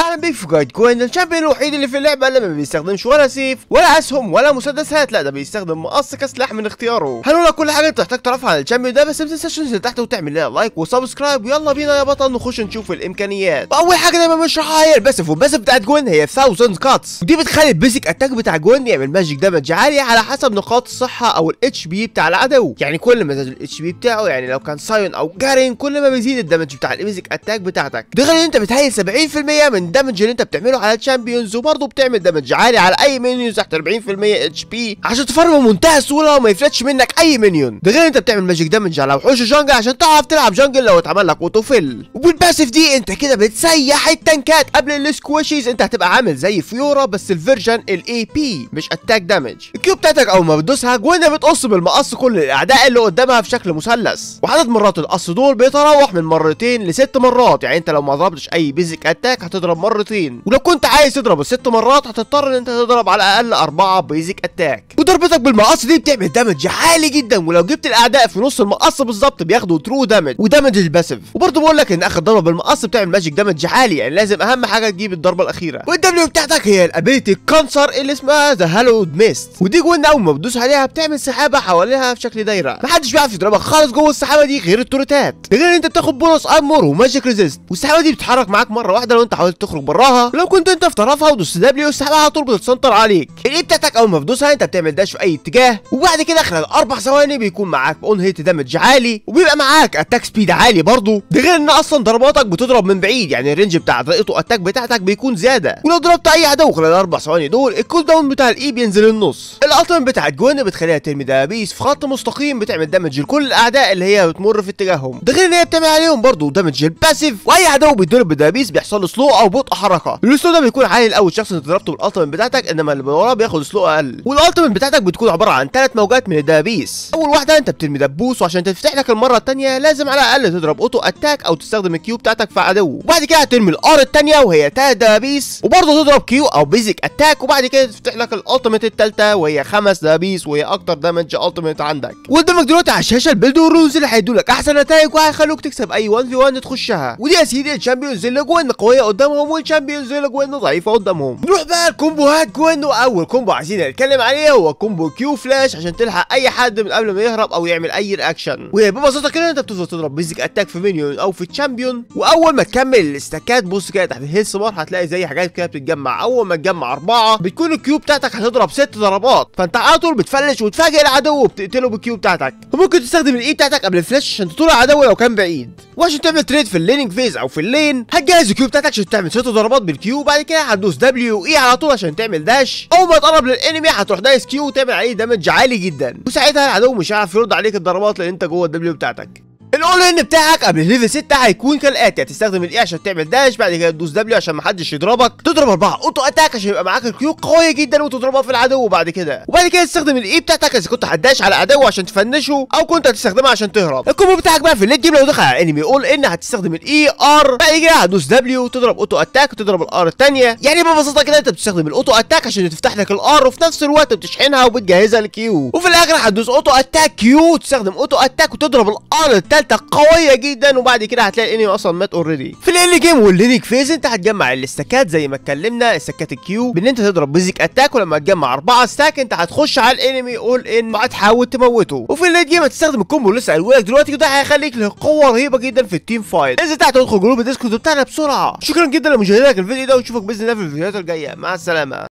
واهلا بيك في جايد كوين الشامبيون الوحيد اللي في اللعبه اللي ما بيستخدمش ولا سيف ولا اسهم ولا مسدسات لا ده بيستخدم مقص كسلاح من اختياره هنقول لك كل حاجه انت محتاج تعرفها عن الشامبيون ده بس ما تنساش تنزل تحت وتعمل لنا لايك وسبسكرايب ويلا بينا يا بطل نخش نشوف الامكانيات واول حاجه دايما بنشرحها هي الباسف والباسف بتاعت جوين هي 1000 كاتس ودي بتخلي البيزك اتاك بتاع جوين يعمل ماجيك دامج عالي على حسب نقاط الصحه او الاتش بي بتاع العدو يعني كل ما زاد الاتش بي بتاعه يعني لو كان سايون او جارين كل ما بيزيد الدمج بتاع البيزك اتاك بتاعتك ده غير ان انت بتهيل 70% من الدمج اللي انت بتعمله على الشامبيونز وبرضه بتعمل دمج عالي على اي مينيونز تحت 40% اتش بي عشان تفرم بمنتهى السهوله وما يفلتش منك اي مينيون ده غير انت بتعمل ماجيك دمج على وحوش الجنجل عشان تعرف تلعب جنجل لو اتعمل لك اوتو فيل وبالباسف دي انت كده بتسيح التنكات قبل السكويشيز انت هتبقى عامل زي فيورا بس الفيرجن الاي بي مش اتاك دامج الكيو بتاعتك اول ما بتدوسها جوانا بتقص بالمقص كل الاعداء اللي قدامها في شكل مثلث وعدد مرات القص دول بيتراوح من مرتين لست مرات يعني انت لو ما ضربتش اي بيزك اتاك هتضرب مرتين ولو كنت عايز تضرب الست مرات هتضطر ان انت تضرب على الاقل اربعه بيزك اتاك وضربتك بالمقص دي بتعمل دامج عالي جدا ولو جبت الاعداء في نص المقص بالظبط بياخدوا ترو دامج ودامج الباسيف وبرضه بقول لك ان اخر ضربه بالمقص بتعمل ماجيك دامج عالي يعني لازم اهم حاجه تجيب الضربه الاخيره والدبليو بتاعتك هي الابيلتي كانسر اللي اسمها ذا هالود ميست ودي جوه اول ما بتدوس عليها بتعمل سحابه حواليها في شكل دايره محدش بيعرف يضربها خالص جوه السحابه دي غير التوريتات ده غير ان انت بتاخد بونص ارمور وماجيك ريزيست والسحابه دي بتتحرك معاك مره واحده لو انت حاولت تخرج براها ولو كنت انت في طرفها ودوست دبليو السحابه على طول بتتسنطر عليك الايه بتاعتك اول ما بتدوسها انت بتعمل داش في اي اتجاه وبعد كده خلال اربع ثواني بيكون معاك اون هيت دامج عالي وبيبقى معاك اتاك سبيد عالي برضه ده غير ان اصلا ضرباتك بتضرب من بعيد يعني الرينج بتاع طريقته اتاك بتاعتك بيكون زياده ولو ضربت اي عدو خلال اربع ثواني دول الكول داون بتاع الاي بينزل النص الالتيميت بتاعت جوين بتخليها ترمي دبابيس في خط مستقيم بتعمل دامج لكل الاعداء اللي هي بتمر في اتجاههم ده غير ان هي بتعمل عليهم برضه دامج الباسيف واي عدو بيتضرب بدبابيس بيحصل له سلو او بطء حركه السلو ده بيكون عالي الاول شخص انت ضربته بالالتيميت بتاعتك انما اللي وراه بياخد سلو اقل والالتيميت بتاعتك بتكون عباره عن ثلاث موجات من الدبابيس اول واحده انت بترمي دبوس وعشان تفتح لك المره الثانيه لازم على الاقل تضرب اوتو اتاك او تستخدم الكيو بتاعتك في عدو وبعد كده هترمي الار الثانيه وهي ثلاث دبابيس وبرضه تضرب كيو او بيزك اتاك وبعد كده تفتح لك الالتيميت الثالثه وهي خمس دبابيس وهي اكتر دامج التيميت عندك وقدامك دلوقتي على الشاشه البيلد والرولز اللي هيدوا لك احسن نتائج وهيخلوك تكسب اي 1 في 1 تخشها ودي يا سيدي الشامبيونز اللي جوين قويه قدامهم والشامبيونز اللي جوين ضعيفه قدامهم نروح بقى الكومبوهات جوين واول كومبو عايزين نتكلم عليه هو كومبو كيو فلاش عشان تلحق اي حد من قبل ما يهرب او يعمل اي رياكشن وهي ببساطه كده انت بتفضل تضرب بيزك اتاك في مينيون او في تشامبيون واول ما تكمل الاستكات بص كده تحت الهيلث بار هتلاقي زي حاجات كده بتتجمع اول ما تجمع اربعه بتكون الكيو بتاعتك هتضرب ست ضربات فانت على طول بتفلش وتفاجئ العدو وبتقتله بالكيو بتاعتك وممكن تستخدم الاي بتاعتك قبل الفلاش عشان تطول العدو لو كان بعيد وعشان تعمل تريد في الليننج فيز او في اللين هتجهز الكيو بتاعتك عشان تعمل ست ضربات بالكيو وبعد كده هتدوس دبليو اي على طول عشان تعمل داش اول ما تقرب للانمي هتروح دايس كيو وتعمل عليه دامج عالي جدا وساعتها العدو مش هيعرف يرد عليك الضربات لان انت جوه الدبليو بتاعتك الاول ان بتاعك قبل ليفل 6 هيكون كالاتي هتستخدم الاي عشان تعمل داش بعد كده تدوس دبليو عشان محدش يضربك تضرب اربعه اوتو اتاك عشان يبقى معاك الكيو قويه جدا وتضربها في العدو بعد كده وبعد كده تستخدم الاي بتاعتك اذا كنت هتداش على عدو عشان تفنشه او كنت هتستخدمها عشان تهرب الكومبو بتاعك بقى في الليت جيم لو دخل على انمي اول ان هتستخدم الاي ار بعد كده هتدوس دبليو تضرب اوتو اتاك وتضرب الار الثانيه يعني ببساطه كده انت بتستخدم الاوتو اتاك عشان تفتح لك الار وفي نفس الوقت بتشحنها وبتجهزها للكيو وفي الاخر هتدوس اوتو اتاك كيو تستخدم اوتو اتاك وتضرب الار الثالثه قويه جدا وبعد كده هتلاقي الانمي اصلا مات اوريدي في الاني جيم واللينك فيز انت هتجمع الاستكات زي ما اتكلمنا استكات الكيو بان انت تضرب بيزك اتاك ولما تجمع اربعه ستاك انت هتخش على الانمي اول ان وهتحاول تموته وفي الليت جيم هتستخدم الكومبو اللي لسه قايله لك دلوقتي وده هيخليك له قوه رهيبه جدا في التيم فايت انزل تحت وادخل جروب الديسكورد بتاعنا بسرعه شكرا جدا لمشاهدتك الفيديو ده ونشوفك باذن الله في الفيديوهات الجايه مع السلامه